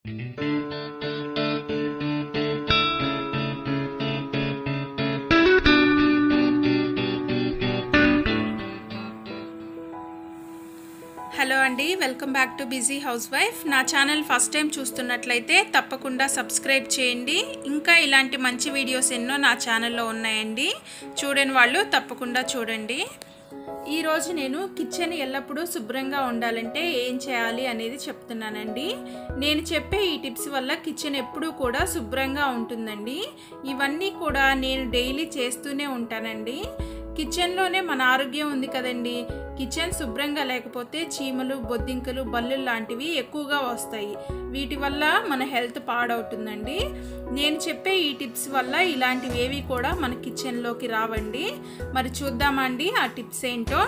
hello అండి welcome back to busy housewife నా channel first time చూస్తున్నట్లయితే తప్పకుండా సబ్స్క్రైబ్ చేయండి ఇంకా ఇలాంటి మంచి వీడియోస్ ఎన్నో నా ఛానల్లో ఉన్నాయండి చూడని వాళ్ళు తప్పకుండా చూడండి ఈరోజు నేను కిచెన్ ఎల్లప్పుడూ శుభ్రంగా ఉండాలంటే ఏం చేయాలి అనేది చెప్తున్నానండి నేను చెప్పే ఈ టిప్స్ వల్ల కిచెన్ ఎప్పుడూ కూడా శుభ్రంగా ఉంటుందండి ఇవన్నీ కూడా నేను డైలీ చేస్తూనే ఉంటానండి కిచెన్లోనే మన ఆరోగ్యం ఉంది కదండి కిచెన్ శుభ్రంగా లేకపోతే చీమలు బొద్దింకలు బల్లు లాంటివి ఎక్కువగా వస్తాయి వీటి వల్ల మన హెల్త్ పాడవుతుందండి నేను చెప్పే ఈ టిప్స్ వల్ల ఇలాంటివి ఏవి కూడా మన కిచెన్లోకి రావండి మరి చూద్దామండి ఆ టిప్స్ ఏంటో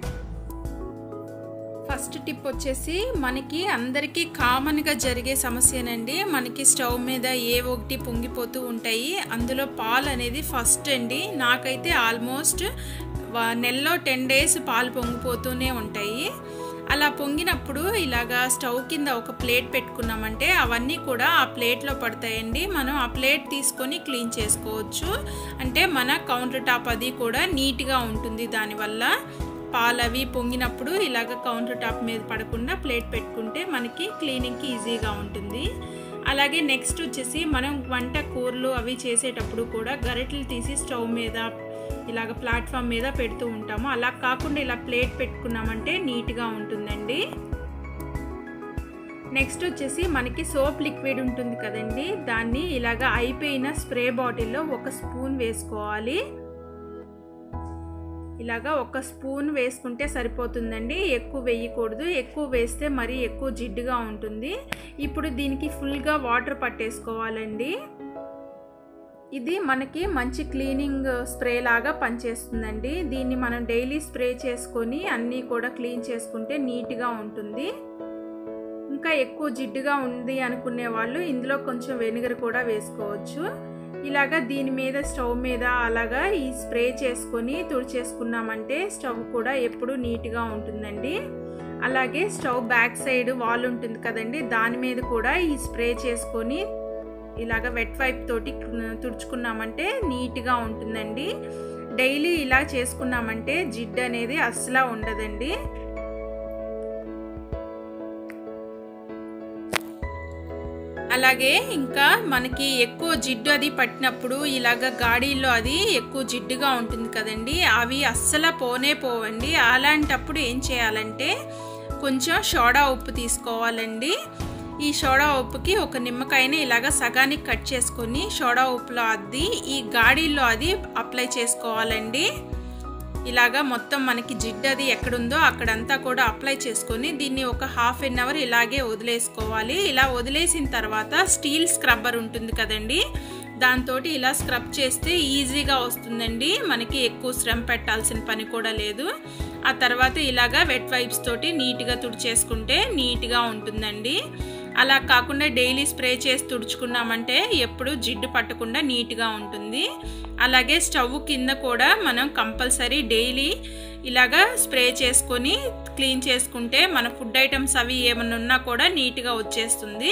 ఫస్ట్ టిప్ వచ్చేసి మనకి అందరికీ కామన్గా జరిగే సమస్యనండి మనకి స్టవ్ మీద ఏ ఒకటి పొంగిపోతూ ఉంటాయి అందులో పాలు అనేది ఫస్ట్ అండి నాకైతే ఆల్మోస్ట్ నెలలో టెన్ డేస్ పాలు పొంగిపోతూనే ఉంటాయి అలా పొంగినప్పుడు ఇలాగా స్టవ్ కింద ఒక ప్లేట్ పెట్టుకున్నామంటే అవన్నీ కూడా ఆ ప్లేట్లో పడతాయండి మనం ఆ ప్లేట్ తీసుకొని క్లీన్ చేసుకోవచ్చు అంటే మన కౌంటర్ టాప్ అది కూడా నీట్గా ఉంటుంది దానివల్ల పాలు అవి పొంగినప్పుడు ఇలాగ కౌంటర్ టాప్ మీద పడకుండా ప్లేట్ పెట్టుకుంటే మనకి క్లీనింగ్కి ఈజీగా ఉంటుంది అలాగే నెక్స్ట్ వచ్చేసి మనం వంట కూరలు అవి చేసేటప్పుడు కూడా గరిటెలు తీసి స్టవ్ మీద ఇలాగ ప్లాట్ఫామ్ మీద పెడుతూ ఉంటాము అలా కాకుండా ఇలా ప్లేట్ పెట్టుకున్నామంటే నీట్గా ఉంటుందండి నెక్స్ట్ వచ్చేసి మనకి సోప్ లిక్విడ్ ఉంటుంది కదండి దాన్ని ఇలాగ అయిపోయిన స్ప్రే బాటిల్లో ఒక స్పూన్ వేసుకోవాలి ఇలాగా ఒక స్పూన్ వేసుకుంటే సరిపోతుందండి ఎక్కువ వేయకూడదు ఎక్కువ వేస్తే మరీ ఎక్కువ జిడ్డుగా ఉంటుంది ఇప్పుడు దీనికి ఫుల్గా వాటర్ పట్టేసుకోవాలండి ఇది మనకి మంచి క్లీనింగ్ స్ప్రే లాగా పనిచేస్తుందండి దీన్ని మనం డైలీ స్ప్రే చేసుకొని అన్నీ కూడా క్లీన్ చేసుకుంటే నీట్గా ఉంటుంది ఇంకా ఎక్కువ జిడ్డుగా ఉంది అనుకునే వాళ్ళు ఇందులో కొంచెం వెనిగర్ కూడా వేసుకోవచ్చు ఇలాగా దీని మీద స్టవ్ మీద అలాగా ఈ స్ప్రే చేసుకొని తుడిచేసుకున్నామంటే స్టవ్ కూడా ఎప్పుడు నీట్గా ఉంటుందండి అలాగే స్టవ్ బ్యాక్ సైడ్ వాల్ ఉంటుంది కదండి దాని మీద కూడా ఈ స్ప్రే చేసుకొని ఇలాగ వెట్ వైప్ తోటి తుడుచుకున్నామంటే నీట్గా ఉంటుందండి డైలీ ఇలా చేసుకున్నామంటే జిడ్డు అనేది అస్సలా ఉండదండి అలాగే ఇంకా మనకి ఎక్కువ జిడ్డు అది పట్టినప్పుడు ఇలాగ గాడీల్లో అది ఎక్కువ జిడ్డుగా ఉంటుంది కదండి అవి అస్సలు పోనే పోవండి అలాంటప్పుడు ఏం చేయాలంటే కొంచెం సోడా ఉప్పు తీసుకోవాలండి ఈ సోడా ఉప్పుకి ఒక నిమ్మకాయని ఇలాగ సగానికి కట్ చేసుకొని సోడా ఉప్పులో అద్ది ఈ గాడీల్లో అది అప్లై చేసుకోవాలండి ఇలాగా మొత్తం మనకి జిడ్డు అది ఎక్కడుందో అక్కడంతా కూడా అప్లై చేసుకొని దీన్ని ఒక హాఫ్ అన్ అవర్ ఇలాగే వదిలేసుకోవాలి ఇలా వదిలేసిన తర్వాత స్టీల్ స్క్రబ్బర్ ఉంటుంది కదండి దాంతో ఇలా స్క్రబ్ చేస్తే ఈజీగా వస్తుందండి మనకి ఎక్కువ శ్రమ పెట్టాల్సిన పని కూడా లేదు ఆ తర్వాత ఇలాగా వెట్ వైప్స్ తోటి నీట్గా తుడిచేసుకుంటే నీట్గా ఉంటుందండి అలా కాకుండా డైలీ స్ప్రే చేసి తుడుచుకున్నామంటే ఎప్పుడు జిడ్డు పట్టకుండా నీట్గా ఉంటుంది అలాగే స్టవ్ కింద కూడా మనం కంపల్సరీ డైలీ ఇలాగా స్ప్రే చేసుకొని క్లీన్ చేసుకుంటే మన ఫుడ్ ఐటమ్స్ అవి ఏమన్నా ఉన్నా కూడా నీట్గా వచ్చేస్తుంది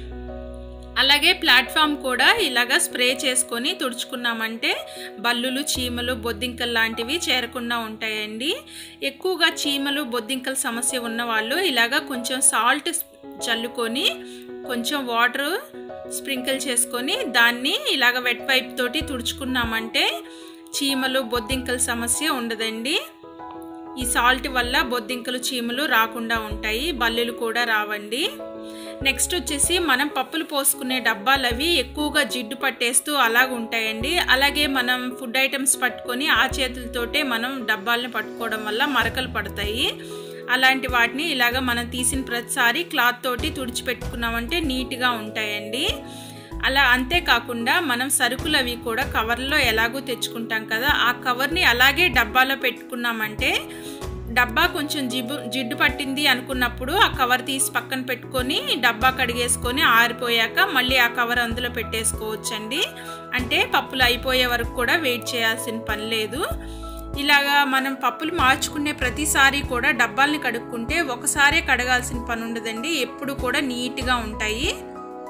అలాగే ప్లాట్ఫామ్ కూడా ఇలాగ స్ప్రే చేసుకొని తుడుచుకున్నామంటే బల్లులు చీమలు బొద్దింకలు లాంటివి చేరకుండా ఉంటాయండి ఎక్కువగా చీమలు బొద్దింకల సమస్య ఉన్న వాళ్ళు ఇలాగ కొంచెం సాల్ట్ చల్లుకొని కొంచెం వాటర్ స్ప్రింకిల్ చేసుకొని దాన్ని ఇలాగ వెట్ పైప్ తోటి తుడుచుకున్నామంటే చీమలు బొద్దింకల సమస్య ఉండదండి ఈ సాల్ట్ వల్ల బొద్దింకలు చీమలు రాకుండా ఉంటాయి బల్లులు కూడా రావండి నెక్స్ట్ వచ్చేసి మనం పప్పులు పోసుకునే డబ్బాలు అవి ఎక్కువగా జిడ్డు పట్టేస్తూ అలాగ ఉంటాయండి అలాగే మనం ఫుడ్ ఐటమ్స్ పట్టుకొని ఆ చేతులతోటే మనం డబ్బాలను పట్టుకోవడం వల్ల మరకలు పడతాయి అలాంటి వాటిని ఇలాగ మనం తీసిన ప్రతిసారి క్లాత్ తోటి తుడిచిపెట్టుకున్నామంటే నీట్గా ఉంటాయండి అలా అంతేకాకుండా మనం సరుకులు అవి కూడా కవర్లో ఎలాగో తెచ్చుకుంటాం కదా ఆ కవర్ని అలాగే డబ్బాలో పెట్టుకున్నామంటే డబ్బా కొంచెం జిబ్బు జిడ్డు పట్టింది అనుకున్నప్పుడు ఆ కవర్ తీసి పక్కన పెట్టుకొని డబ్బా కడిగేసుకొని ఆరిపోయాక మళ్ళీ ఆ కవర్ అందులో పెట్టేసుకోవచ్చండి అంటే పప్పులు అయిపోయే వరకు కూడా వెయిట్ చేయాల్సిన పని లేదు ఇలాగా మనం పప్పులు మార్చుకునే ప్రతిసారి కూడా డబ్బాల్ని కడుక్కుంటే ఒకసారే కడగాల్సిన పని ఉండదండి ఎప్పుడు కూడా నీట్గా ఉంటాయి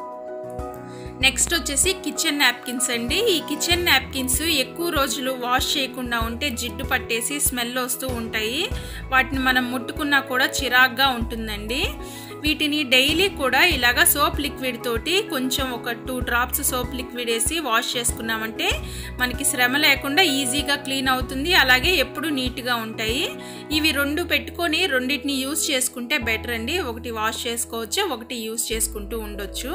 నెక్స్ట్ వచ్చేసి కిచెన్ నాప్కిన్స్ అండి ఈ కిచెన్ నాప్కిన్స్ ఎక్కువ రోజులు వాష్ చేయకుండా ఉంటే జిడ్డు పట్టేసి స్మెల్ వస్తూ ఉంటాయి వాటిని మనం ముట్టుకున్నా కూడా చిరాగ్గా ఉంటుందండి వీటిని డైలీ కూడా ఇలాగా సోప్ లిక్విడ్ తోటి కొంచెం ఒక టూ డ్రాప్స్ సోప్ లిక్విడ్ వేసి వాష్ చేసుకున్నామంటే మనకి శ్రమ లేకుండా ఈజీగా క్లీన్ అవుతుంది అలాగే ఎప్పుడు నీట్గా ఉంటాయి ఇవి రెండు పెట్టుకొని రెండింటిని యూస్ చేసుకుంటే బెటర్ అండి ఒకటి వాష్ చేసుకోవచ్చు ఒకటి యూస్ చేసుకుంటూ ఉండొచ్చు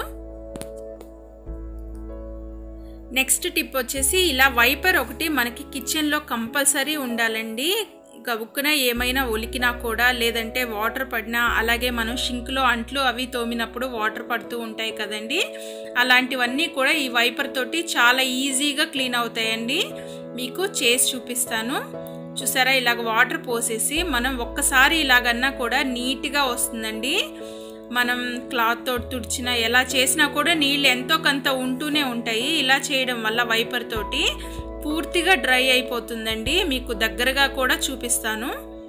నెక్స్ట్ టిప్ వచ్చేసి ఇలా వైపర్ ఒకటి మనకి కిచెన్లో కంపల్సరీ ఉండాలండి గబుక్కున ఏమైనా ఒలికినా కూడా లేదంటే వాటర్ పడినా అలాగే మనం షింక్లో అంట్లు అవి తోమినప్పుడు వాటర్ పడుతూ ఉంటాయి కదండి అలాంటివన్నీ కూడా ఈ వైపర్ తోటి చాలా ఈజీగా క్లీన్ అవుతాయండి మీకు చేసి చూపిస్తాను చూసారా ఇలాగ వాటర్ పోసేసి మనం ఒక్కసారి ఇలాగన్నా కూడా నీట్గా వస్తుందండి మనం క్లాత్ తోటి తుడిచినా ఎలా చేసినా కూడా నీళ్ళు ఎంతో కొంత ఉంటూనే ఉంటాయి ఇలా చేయడం వల్ల వైపర్ తోటి పూర్తిగా డ్రై అయిపోతుందండి మీకు దగ్గరగా కూడా చూపిస్తాను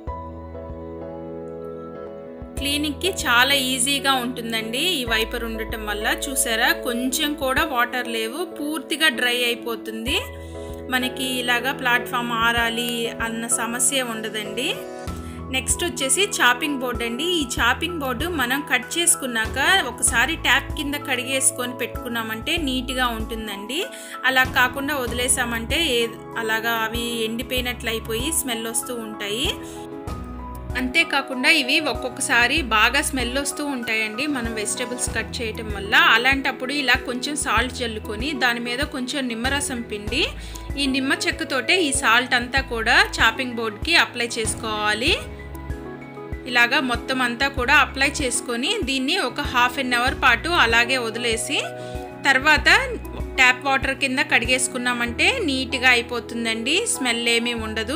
క్లీనింగ్కి చాలా ఈజీగా ఉంటుందండి ఈ వైపర్ ఉండటం వల్ల చూసారా కొంచెం కూడా వాటర్ లేవు పూర్తిగా డ్రై అయిపోతుంది మనకి ఇలాగా ప్లాట్ఫామ్ ఆరాలి అన్న సమస్య ఉండదండి నెక్స్ట్ వచ్చేసి చాపింగ్ బోర్డ్ అండి ఈ చాపింగ్ బోర్డు మనం కట్ చేసుకున్నాక ఒకసారి ట్యాప్ కింద కడిగేసుకొని పెట్టుకున్నామంటే నీట్గా ఉంటుందండి అలా కాకుండా వదిలేసామంటే ఏ అలాగా అవి ఎండిపోయినట్లు అయిపోయి స్మెల్ వస్తూ ఉంటాయి అంతేకాకుండా ఇవి ఒక్కొక్కసారి బాగా స్మెల్ వస్తూ ఉంటాయండి మనం వెజిటబుల్స్ కట్ చేయటం వల్ల అలాంటప్పుడు ఇలా కొంచెం సాల్ట్ జల్లుకొని దాని మీద కొంచెం నిమ్మరసం పిండి ఈ నిమ్మ చెక్కతోటే ఈ సాల్ట్ అంతా కూడా చాపింగ్ బోర్డ్కి అప్లై చేసుకోవాలి ఇలాగా మొత్తం అంతా కూడా అప్లై చేసుకొని దీన్ని ఒక హాఫ్ అన్ అవర్ పాటు అలాగే వదిలేసి తర్వాత ట్యాప్ వాటర్ కింద కడిగేసుకున్నామంటే నీట్గా అయిపోతుందండి స్మెల్ ఏమీ ఉండదు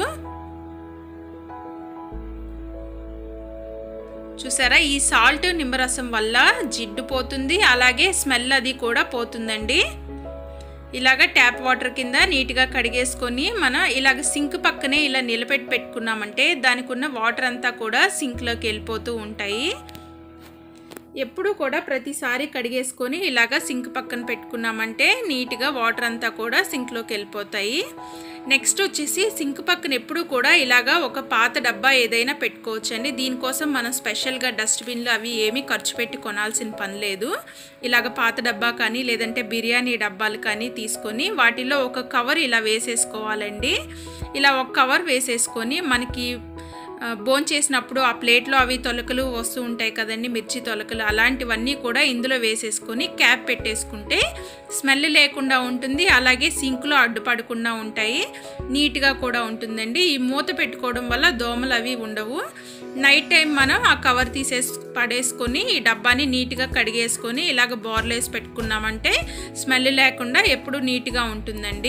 చూసారా ఈ సాల్ట్ నిమ్మరసం వల్ల జిడ్డు పోతుంది అలాగే స్మెల్ అది కూడా పోతుందండి ఇలాగ ట్యాప్ వాటర్ కింద నీట్గా కడిగేసుకొని మనం ఇలాగ సింక్ పక్కనే ఇలా నిలబెట్టి పెట్టుకున్నామంటే దానికి ఉన్న వాటర్ అంతా కూడా సింక్లోకి వెళ్ళిపోతూ ఉంటాయి ఎప్పుడు కూడా ప్రతిసారి కడిగేసుకొని ఇలాగ సింక్ పక్కన పెట్టుకున్నామంటే నీట్గా వాటర్ అంతా కూడా సింక్లోకి వెళ్ళిపోతాయి నెక్స్ట్ వచ్చేసి సింక్ పక్కన ఎప్పుడు కూడా ఇలాగా ఒక పాత డబ్బా ఏదైనా పెట్టుకోవచ్చండి దీనికోసం మనం స్పెషల్గా డస్ట్బిన్లు అవి ఏమీ ఖర్చు పెట్టి కొనాల్సిన పని లేదు ఇలాగ పాత డబ్బా కానీ లేదంటే బిర్యానీ డబ్బాలు కానీ తీసుకొని వాటిలో ఒక కవర్ ఇలా వేసేసుకోవాలండి ఇలా ఒక కవర్ వేసేసుకొని మనకి బోన్ చేసినప్పుడు ఆ ప్లేట్లో అవి తొలకలు వస్తూ ఉంటాయి కదండి మిర్చి తొలకలు అలాంటివన్నీ కూడా ఇందులో వేసేసుకొని క్యాప్ పెట్టేసుకుంటే స్మెల్ లేకుండా ఉంటుంది అలాగే సింక్లో అడ్డుపడకుండా ఉంటాయి నీట్గా కూడా ఉంటుందండి ఈ మూత పెట్టుకోవడం వల్ల దోమలు అవి ఉండవు నైట్ టైం మనం ఆ కవర్ తీసేసి పడేసుకొని ఈ డబ్బాని నీట్గా కడిగేసుకొని ఇలాగ బోర్లేసి పెట్టుకున్నామంటే స్మెల్ లేకుండా ఎప్పుడు నీట్గా ఉంటుందండి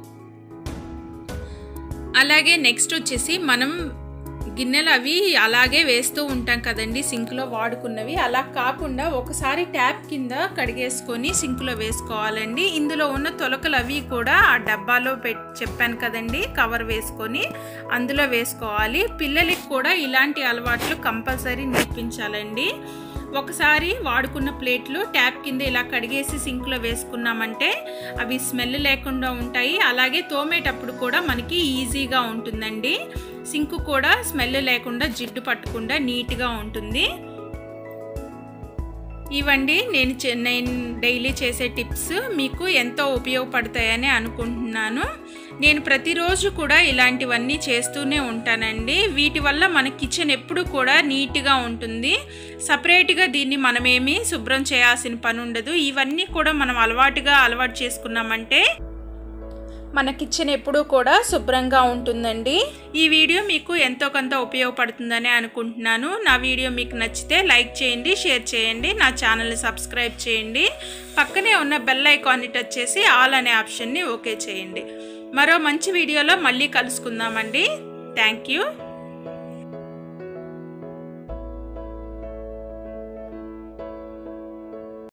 అలాగే నెక్స్ట్ వచ్చేసి మనం గిన్నెలు అవి అలాగే వేస్తూ ఉంటాం కదండి సింక్లో వాడుకున్నవి అలా కాకుండా ఒకసారి ట్యాప్ కింద కడిగేసుకొని సింక్లో వేసుకోవాలండి ఇందులో ఉన్న తొలకలు అవి కూడా ఆ డబ్బాలో పెట్ చెప్పాను కదండి కవర్ వేసుకొని అందులో వేసుకోవాలి పిల్లలకి కూడా ఇలాంటి అలవాట్లు కంపల్సరీ నేర్పించాలండి ఒకసారి వాడుకున్న ప్లేట్లు ట్యాప్ కింద ఇలా కడిగేసి సింక్లో వేసుకున్నామంటే అవి స్మెల్ లేకుండా ఉంటాయి అలాగే తోమేటప్పుడు కూడా మనకి ఈజీగా ఉంటుందండి సింక్ కూడా స్మెల్ లేకుండా జిడ్డు పట్టకుండా నీట్గా ఉంటుంది ఇవండి నేను నేను డైలీ చేసే టిప్స్ మీకు ఎంతో ఉపయోగపడతాయని అనుకుంటున్నాను నేను ప్రతిరోజు కూడా ఇలాంటివన్నీ చేస్తూనే ఉంటానండి వీటి వల్ల మన కిచెన్ ఎప్పుడు కూడా నీట్గా ఉంటుంది సపరేట్గా దీన్ని మనమేమి శుభ్రం చేయాల్సిన పని ఉండదు ఇవన్నీ కూడా మనం అలవాటుగా అలవాటు చేసుకున్నామంటే మన కిచెన్ ఎప్పుడూ కూడా శుభ్రంగా ఉంటుందండి ఈ వీడియో మీకు ఎంతో కొంత ఉపయోగపడుతుందని అనుకుంటున్నాను నా వీడియో మీకు నచ్చితే లైక్ చేయండి షేర్ చేయండి నా ఛానల్ని సబ్స్క్రైబ్ చేయండి పక్కనే ఉన్న బెల్ ఐకాన్ని టచ్ చేసి ఆల్ అనే ఆప్షన్ని ఓకే చేయండి మరో మంచి వీడియోలో మళ్ళీ కలుసుకుందామండి థ్యాంక్ యూ